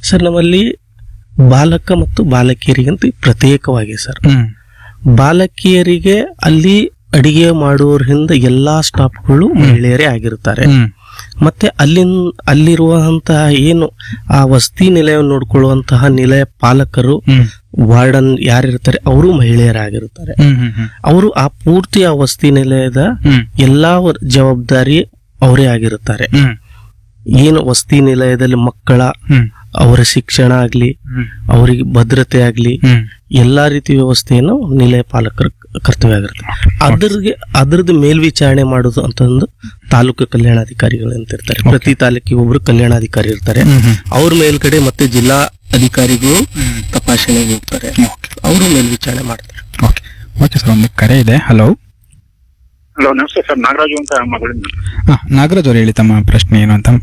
Sir ನಮ್ಮಲ್ಲಿ ಬಾಲಕ ಮತ್ತು ಬಾಲಕಿಯರಿಗಂತ ಪ್ರತ್ಯೇಕವಾಗಿ ಸರ್ ಹ್ಮ್ ಬಾಲಕಿಯರಿಗೆ ಅಲ್ಲಿ ಅಡಿಗೆ ಮಾಡುವವರಿಂದ ಎಲ್ಲಾ ಸ್ಟಾಫ್ಗಳು ಮಹಿಳೆಯರೇ ಆಗಿರ್ತಾರೆ ಹ್ಮ್ ಮತ್ತೆ ಅಲ್ಲಿನ್ ಅಲ್ಲಿರುವಂತಹ ಏನು ಆ ವಸತಿ ನಿಲಯವನ್ನು ನೋಡ್ಕೊಳ್ಳುವಂತಹ ನಿಲಯ ಪಾಲಕರು ಹ್ಮ್ ವಾರ್ಡನ್ ಯಾರಿರ್ತಾರೆ ಅವರು ಮಹಿಳೆಯರಾಗಿರ್ತಾರೆ ಹ್ಮ್ ಹ್ಮ್ ಹ್ಮ್ ಅವರು ಆ ಪೂರ್ತಿ ಆ ವಸತಿ ನಿಲಯದ ಹ್ಮ್ ಎಲ್ಲಾ ವರ್- ಜವಾಬ್ದಾರಿ ಅವರೇ ಆಗಿರುತ್ತಾರೆ ಹ್ಮ್ ಏನು ವಸತಿ ನಿಲಯದಲ್ಲಿ ಮಕ್ಕಳ ಹ್ಮ್ ಅವರ ಶಿಕ್ಷಣ ಆಗ್ಲಿ ಹ್ಮ್ ಅವರಿಗೆ ಭದ್ರತೆ ಆಗ್ಲಿ ಹ್ಮ್ ಎಲ್ಲಾ ರೀತಿ ವ್ಯವಸ್ಥೆಯನ್ನು ನಿಲಯ ಪಾಲಕರ ಕರ್ತವ್ಯ ಆಗಿರುತ್ತೆ ಅದ್ರಿಗೆ ಅದ್ರದ್ದು ಮೇಲ್ವಿಚಾರಣೆ ಮಾಡೋದು ಅಂತಂದು ತಾಲೂಕು ಕಲ್ಯಾಣಾಧಿಕಾರಿಗಳು ಅಂತ ಇರ್ತಾರೆ ಪ್ರತಿ ತಾಲೂಕಿಗೆ ಒಬ್ರು ಕಲ್ಯಾಣಾಧಿಕಾರಿ ಇರ್ತಾರೆ ಹ್ಮ್ ಹ್ಮ್ ಅವ್ರ ಮೇಲ್ಗಡೆ ಮತ್ತೆ ಜಿಲ್ಲಾ ಅಧಿಕಾರಿಗಳು ತಪಾಸಣೆಗೆ ಹೋಗ್ತಾರೆ ಅವರು ಮೇಲ್ವಿಚಾರಣೆ ಮಾಡ್ತಾರೆ ಓಕೆ ಓಕೆ ಸರ್ ಒಂದು ಕರೆ ಇದೆ ಹಲೋ ಹಲೋ ನಮಸ್ತೆ ಸರ್ ನಾಗರಾಜು ಅಂತ ಮಗಳಿಂದ ಹಾ ನಾಗರಾಜ್ ಅವ್ರು ಹೇಳಿ ತಮ್ಮ ಪ್ರಶ್ನೆ ಏನು ಅಂತ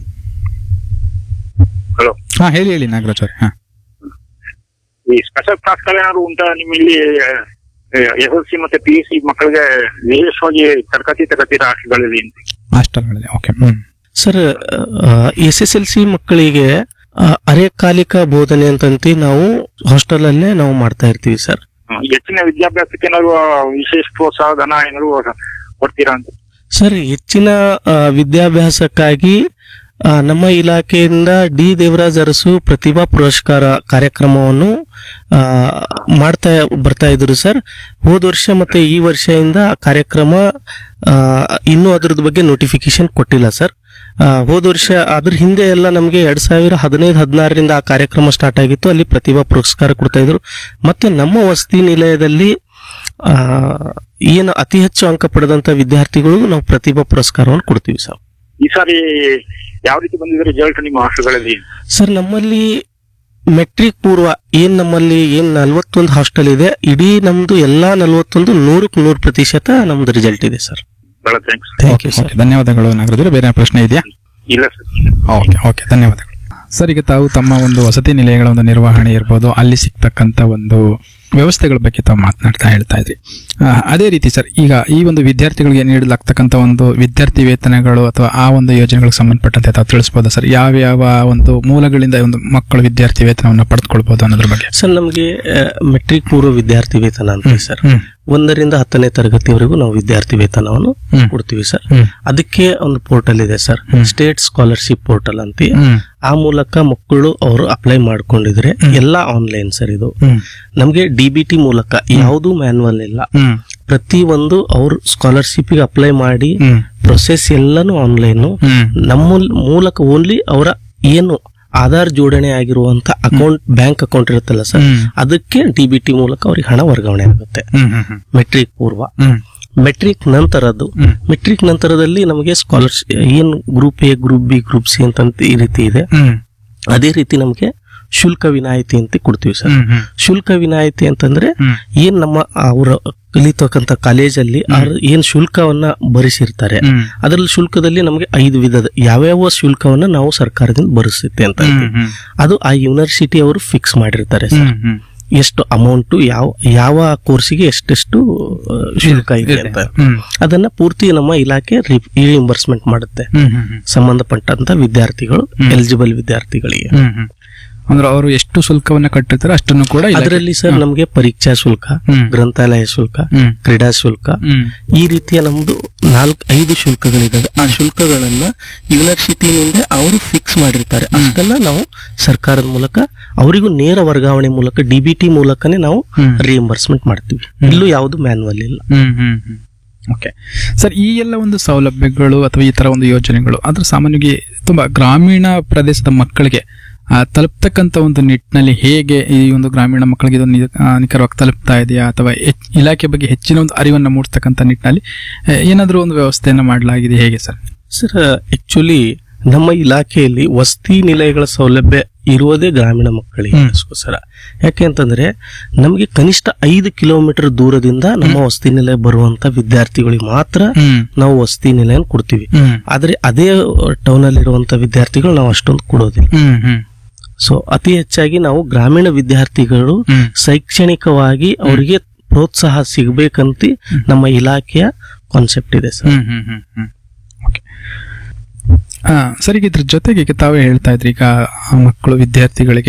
ಹಲೋ ಹಾ ಹೇಳಿ ಹೇಳಿ ನಾಗರಾಜ್ ಅವ್ರೆ ಹಾ ಈ ಸ್ಪೆಷಲ್ ಕ್ಲಾಸ್ಗಳೇನಾದ್ರು ಉಂಟಾ ನಿಮ್ಮಲ್ಲಿ ಎಸ್ ಎಲ್ ಸಿ ಮತ್ತೆ ಪಿ ಯು ಸಿ ಮಕ್ಕಳಿಗೆ ವಿಶೇಷವಾಗಿ ತರಗತಿ ತರಗತಿ ರಾಷ್ಟ್ರಗಳಲ್ಲಿ ಹಾಸ್ಟೆಲ್ಗಳಲ್ಲಿ ಓಕೆ ಹ್ಮ್ sir S S L C ಮಕ್ಕಳಿಗೆ ಆ, ಅರೆಕಾಲಿಕ ಬೋಧನೆ ಅಂತಂತಿ ನಾವು ಹಾಸ್ಟೆಲ್ ಅಲ್ಲೇ ನಾವು ಮಾಡ್ತಾ ಇರ್ತೀವಿ ಸರ್ ಹೆಚ್ಚಿನ ವಿದ್ಯಾಭ್ಯಾಸಕ್ಕೆ ಏನಾದ್ರು ವಿಶೇಷ ಪ್ರೋತ್ಸಾಹ ಧನ ಏನಾದ್ರು ಕೊಡ್ತೀರಾ ಅಂತ ಸರ್ ಹೆಚ್ಚಿನ ಆ, ವಿದ್ಯಾಭ್ಯಾಸಕ್ಕಾಗಿ ಆ, ನಮ್ಮ ಇಲಾಖೆಯಿಂದ ಡಿ ದೇವರಾಜ್ ಅರಸು ಪ್ರತಿಭಾ ಪುರಸ್ಕಾರ ಕಾರ್ಯಕ್ರಮವನ್ನು ಆ, ಮಾಡ್ತಾ ಬರ್ತಾ ಇದ್ರು ಸರ್ ಹೋದ ವರ್ಷ ಮತ್ತೆ ಈ ವರ್ಷದಿಂದ ಆ ಕಾರ್ಯಕ್ರಮ ಆ, ಇನ್ನೂ ಅದ್ರದ್ದು ಬಗ್ಗೆ ನೋಟಿಫಿಕೇಶನ್ ಕೊಟ್ಟಿಲ್ಲ ಸರ್ ಆ, ಹೋದ ವರ್ಷ ಅದ್ರ ಹಿಂದೆ ಎಲ್ಲ ನಮಗೆ ಎರಡ್ ಸಾವಿರ ಹದಿನೈದು ಹದಿನಾರರಿಂದ ಆ ಕಾರ್ಯಕ್ರಮ ಸ್ಟಾರ್ಟ್ ಆಗಿತ್ತು ಅಲ್ಲಿ ಪ್ರತಿಭಾ ಪುರಸ್ಕಾರ ಕೊಡ್ತಾ ಇದ್ರು ಮತ್ತೆ ನಮ್ಮ ವಸತಿ ನಿಲಯದಲ್ಲಿ ಆ, ಏನು ಅತಿ ಹೆಚ್ಚು ಅಂಕ ಪಡೆದಂತ ವಿದ್ಯಾರ್ಥಿಗಳು ನಾವು ಪ್ರತಿಭಾ ಪುರಸ್ಕಾರವನ್ನು ಕೊಡ್ತೀವಿ ಸರ್ ಈ ಸಾರಿ ಯಾವ ರೀತಿ ಬಂದಿದೆ ರಿಸಲ್ಟ್ ನಿಮ್ಮ ಹಾಸ್ಟೆಲ್ಗಳಲ್ಲಿ ಸರ್ ನಮ್ಮಲ್ಲಿ ಮೆಟ್ರಿಕ್ ಪೂರ್ವ ಏನ್ ನಮ್ಮಲ್ಲಿ ಏನ್ ನಲ್ವತ್ತೊಂದು ಹಾಸ್ಟೆಲ್ ಇದೆ ಇಡೀ ನಮ್ದು ಎಲ್ಲಾ ನಲ್ವತ್ತೊಂದು ನೂರಕ್ಕೆ ನೂರು ಪ್ರತಿಶತ ನಮ್ದು ರಿಸಲ್ಟ್ ಇದೆ ಸರ್ ಬಹಳ thanks thank you sir okay ಧನ್ಯವಾದಗಳು ನಾಗರಾಜ್ ಅವರೇ ಬೇರೆ ಪ್ರಶ್ನೆ ಇದೆಯಾ ಇಲ್ಲ ಸರ್ ಓಕೆ ಓಕೆ ಧನ್ಯವಾದಗಳು ಸರ್ ಈಗ ತಾವು ತಮ್ಮ ಒಂದು ವಸತಿ ನಿಲಯಗಳ ಒಂದು ನಿರ್ವಹಣೆ ಇರ್ಬೋದು ಅಲ್ಲಿ ಸಿಗ್ತಕ್ಕಂಥ ಒಂದು ವ್ಯವಸ್ಥೆಗಳ ಬಗ್ಗೆ ತಾವು ಮಾತನಾಡ್ತಾ ಹೇಳ್ತಾ ಇದ್ರಿ ಆ, ಅದೇ ರೀತಿ ಸರ್ ಈಗ ಈ ಒಂದು ವಿದ್ಯಾರ್ಥಿಗಳಿಗೆ ನೀಡಲಾಗ್ತಕ್ಕಂಥ ಒಂದು ವಿದ್ಯಾರ್ಥಿ ವೇತನಗಳು ಅಥವಾ ಆ ಒಂದು ಯೋಜನೆಗಳಿಗೆ ಸಂಬಂಧಪಟ್ಟಂತೆ ತಾವು ತಿಳಿಸ್ಬೋದಾ ಸರ್ ಯಾವ ಯಾವ ಒಂದು ಮೂಲಗಳಿಂದ ಒಂದು ಮಕ್ಕಳು ವಿದ್ಯಾರ್ಥಿ ವೇತನವನ್ನು ಪಡೆದುಕೊಳ್ಬಹುದು ಅನ್ನೋದ್ರ ಬಗ್ಗೆ ಸರ್ ನಮಗೆ ಮೆಟ್ರಿಕ್ ಪೂರ್ವ ವಿದ್ಯಾರ್ಥಿ ವೇತನ ಅಂತ ಸರ್ ಹ್ಮ್ ಒಂದರಿಂದ ಹತ್ತನೇ ತರಗತಿವರೆಗೂ ನಾವು ವಿದ್ಯಾರ್ಥಿ ವೇತನವನ್ನು ಹ್ಮ್. ಕೊಡ್ತೀವಿ ಸರ್ ಹ್ಮ್ ಅದಕ್ಕೆ ಒಂದು ಪೋರ್ಟಲ್ ಇದೆ ಸರ್ ಸ್ಟೇಟ್ ಸ್ಕಾಲರ್ಶಿಪ್ ಪೋರ್ಟಲ್ ಅಂತ ಹ್ಮ್ ಆ ಮೂಲಕ ಮಕ್ಕಳು ಅವರು ಅಪ್ಲೈ ಮಾಡ್ಕೊಂಡಿದ್ರೆ ಎಲ್ಲ ಆನ್ಲೈನ್ ಸರ್ ಇದು ಹ್ಮ್ ನಮಗೆ ಡಿ ಬಿ ಟಿ ಮೂಲಕ ಯಾವುದು ಮ್ಯಾನ್ಯಲ್ ಇಲ್ಲ ಹ್ಮ್ ಪ್ರತಿ ಒಂದು ಅವ್ರು ಸ್ಕಾಲರ್ಶಿಪ್ ಗೆ ಅಪ್ಲೈ ಮಾಡಿ ಹ್ಮ್ ಪ್ರೊಸೆಸ್ ಎಲ್ಲಾನು ಆನ್ಲೈನ್ ಹ್ಮ್ ನಮ್ಮ ಮೂಲಕ ಓನ್ಲಿ ಅವರ ಏನು ಆಧಾರ್ ಜೋಡಣೆ ಆಗಿರುವಂತ ಅಕೌಂಟ್ ಬ್ಯಾಂಕ್ ಅಕೌಂಟ್ ಇರುತ್ತಲ್ಲ ಸರ್ ಹ್ಮ್. ಅದಕ್ಕೆ ಡಿ ಬಿ ಟಿ ಮೂಲಕ ಅವ್ರಿಗೆ ಹಣ ವರ್ಗಾವಣೆ ಆಗುತ್ತೆ ಹ್ಮ್ ಹ್ಮ್ ಹ್ಮ್ ಮೆಟ್ರಿಕ್ ಪೂರ್ವ ಹ್ಮ್ ಮೆಟ್ರಿಕ್ ನಂತರದ್ದು ಹ್ಮ್. ಮೆಟ್ರಿಕ್ ನಂತರದಲ್ಲಿ ನಮಗೆ ಸ್ಕಾಲರ್ಶಿಪ್ ಏನು group A group B group C ಅಂತ ಈ ರೀತಿ ಇದೆ ಹ್ಮ್ ಅದೇ ರೀತಿ ನಮಗೆ ಶುಲ್ಕ ವಿನಾಯಿತಿ ಅಂತ ಕೊಡ್ತೀವಿ ಸರ್ ಹ್ಮ್ ಹ್ಮ್ ಶುಲ್ಕ ವಿನಾಯಿತಿ ಅಂತಂದ್ರೆ ಹ್ಮ್. ಏನ್ ನಮ್ಮ ಅವರ ಕಲಿತಕ್ಕಂತ ಕಾಲೇಜಲ್ಲಿ ಅವ್ರು ಏನ್ ಶುಲ್ಕವನ್ನ ಭರಿಸಿರ್ತಾರೆ ಹ್ಮ್. ಅದರಲ್ಲಿ ಶುಲ್ಕದಲ್ಲಿ ನಮಗೆ ಐದು ವಿಧದ ಯಾವ್ಯಾವ ಶುಲ್ಕವನ್ನ ನಾವು ಸರ್ಕಾರದಿಂದ ಭರಿಸುತ್ತೆ ಅಂತ ಹ್ಮ್ ಹೇಳ್ತೀವಿ. ಹ್ಮ್ ಅದು ಆ ಯೂನಿವರ್ಸಿಟಿ ಅವರು ಫಿಕ್ಸ್ ಮಾಡಿರ್ತಾರೆ ಸರ್ ಹ್ಮ್ ಹ್ಮ್ ಎಷ್ಟು ಅಮೌಂಟ್ ಯಾವ ಯಾವ ಕೋರ್ಸಿಗೆ ಎಷ್ಟೆಷ್ಟು ಆ, ಶುಲ್ಕ ಇದೆ ಅಂತ ಹ್ಮ್ ಅದನ್ನ ಪೂರ್ತಿ ನಮ್ಮ ಇಲಾಖೆ ರಿಇಂಬರ್ಸ್ಮೆಂಟ್ ಮಾಡುತ್ತೆ ಹ್ಮ್ ಹ್ಮ್ ಹ್ಮ್ ಸಂಬಂಧಪಟ್ಟಂತ ವಿದ್ಯಾರ್ಥಿಗಳು ಎಲಿಜಿಬಲ್ ವಿದ್ಯಾರ್ಥಿಗಳಿಗೆ ಹ್ಮ್ ಹ್ಮ್ ಅಂದ್ರೆ ಅವರು ಎಷ್ಟು ಶುಲ್ಕವನ್ನ ಕಟ್ಟಿರ್ತಾರೆ ಅಷ್ಟನ್ನು ಕೂಡ ಇಲಾಖೆ- ಅದರಲ್ಲಿ ಸರ್ ನಮಗೆ ಪರೀಕ್ಷಾ ಶುಲ್ಕ ಹ್ಮ್. ಗ್ರಂಥಾಲಯ ಶುಲ್ಕ ಹ್ಮ್ ಕ್ರೀಡಾ ಶುಲ್ಕ ಹ್ಮ್ ಈ ರೀತಿಯ ನಮ್ದು ನಾಲ್ಕು ಐದು ಶುಲ್ಕಗಳಿದ್ದಾವೆ ಆ ಶುಲ್ಕಗಳನ್ನ ಯೂನಿವರ್ಸಿಟಿನಿಂದ ಅವರು ಫಿಕ್ಸ್ ಮಾಡಿರ್ತಾರೆ ಅಷ್ಟನ್ನ ನಾವು ಸರ್ಕಾರದ ಮೂಲಕ ಅವರಿಗೂ ನೇರ ವರ್ಗಾವಣೆ ಮೂಲಕ ಡಿ ಬಿ ಟಿ ಮೂಲಕನೇ ನಾವು ಹ್ಮ್. ರಿಎಂಬರ್ಸ್ಮೆಂಟ್ ಮಾಡ್ತೀವಿ ಇಲ್ಲೂ ಯಾವುದು ಮ್ಯಾನ್ಯಲ್ ಇಲ್ಲ ಹ್ಮ್ ಹ್ಮ್ ಹ್ಮ್ ಓಕೆ ಸರ್ ಈ ಎಲ್ಲ ಒಂದು ಸೌಲಭ್ಯಗಳು ಅಥವಾ ಈ ತರ ಒಂದು ಯೋಜನೆಗಳು ಅದ್ರ ಸಾಮಾನ್ಯವಾಗಿ ತುಂಬಾ ಗ್ರಾಮೀಣ ಪ್ರದೇಶದ ಮಕ್ಕಳಿಗೆ ಆ, ತಲುಪ್ತಕ್ಕಂಥ ಒಂದು ನಿಟ್ಟಿನಲ್ಲಿ ಹೇಗೆ ಈ ಒಂದು ಗ್ರಾಮೀಣ ಮಕ್ಕಳಿಗೆ ಇದು ನಿ- ಆ, ನಿಖರವಾಗಿ ತಲುಪ್ತಾ ಇದೆಯಾ ಅಥವಾ ಹೆಚ್- ಇಲಾಖೆ ಬಗ್ಗೆ ಹೆಚ್ಚಿನ ಒಂದು ಅರಿವನ್ನು ಮೂಡಿಸ್ತಕ್ಕಂಥ ನಿಟ್ಟಿನಲ್ಲಿ ಆ, ಏನಾದ್ರೂ ಒಂದು ವ್ಯವಸ್ಥೆಯನ್ನು ಮಾಡಲಾಗಿದೆ ಹೇಗೆ ಸರ್ ಸರ್ ಆಕ್ಚುಲಿ ನಮ್ಮ ಇಲಾಖೆಯಲ್ಲಿ ವಸತಿ ನಿಲಯಗಳ ಸೌಲಭ್ಯ ಇರುವುದೇ ಗ್ರಾಮೀಣ ಮಕ್ಕಳಿಗೋಸ್ಕರ ಯಾಕೆ ಅಂತಂದ್ರೆ ನಮಗೆ ಕನಿಷ್ಠ ಐದು ಕಿಲೋಮೀಟರ್ ದೂರದಿಂದ ನಮ್ಮ ವಸತಿ ನಿಲಯ ಬರುವಂತ ವಿದ್ಯಾರ್ಥಿಗಳಿಗೆ ಮಾತ್ರ ಹ್ಮ್ ನಾವು ವಸತಿ ನಿಲಯ ಕೊಡ್ತೀವಿ ಹ್ಮ್ ಆದ್ರೆ ಅದೇ ಟೌನ್ ಅಲ್ಲಿ ಇರುವಂತ ವಿದ್ಯಾರ್ಥಿಗಳು ನಾವು ಅಷ್ಟೊಂದು ಕೊಡೋದಿಲ್ಲ ಹ್ಮ್ ಹ್ಮ್ ಸೊ ಅತಿ ಹೆಚ್ಚಾಗಿ ನಾವು ಗ್ರಾಮೀಣ ವಿದ್ಯಾರ್ಥಿಗಳು ಹ್ಮ್ ಶೈಕ್ಷಣಿಕವಾಗಿ ಅವರಿಗೆ ಪ್ರೋತ್ಸಾಹ ಸಿಗಬೇಕಂತ ನಮ್ಮ ಇಲಾಖೆಯ ಕಾನ್ಸೆಪ್ಟ್ ಇದೆ ಸರ್ ಹ್ಮ್ ಹ್ಮ್ ಹ್ಮ್ ಹ್ಮ್ ಓಕೆ ಸರ್ ಈಗ ಇದ್ರ ಜೊತೆಗೆ ಈಗ ತಾವೇ ಹೇಳ್ತಾ ಇದ್ರಿ ಈಗ ಆ ಮಕ್ಕಳು ವಿದ್ಯಾರ್ಥಿಗಳಿಗೆ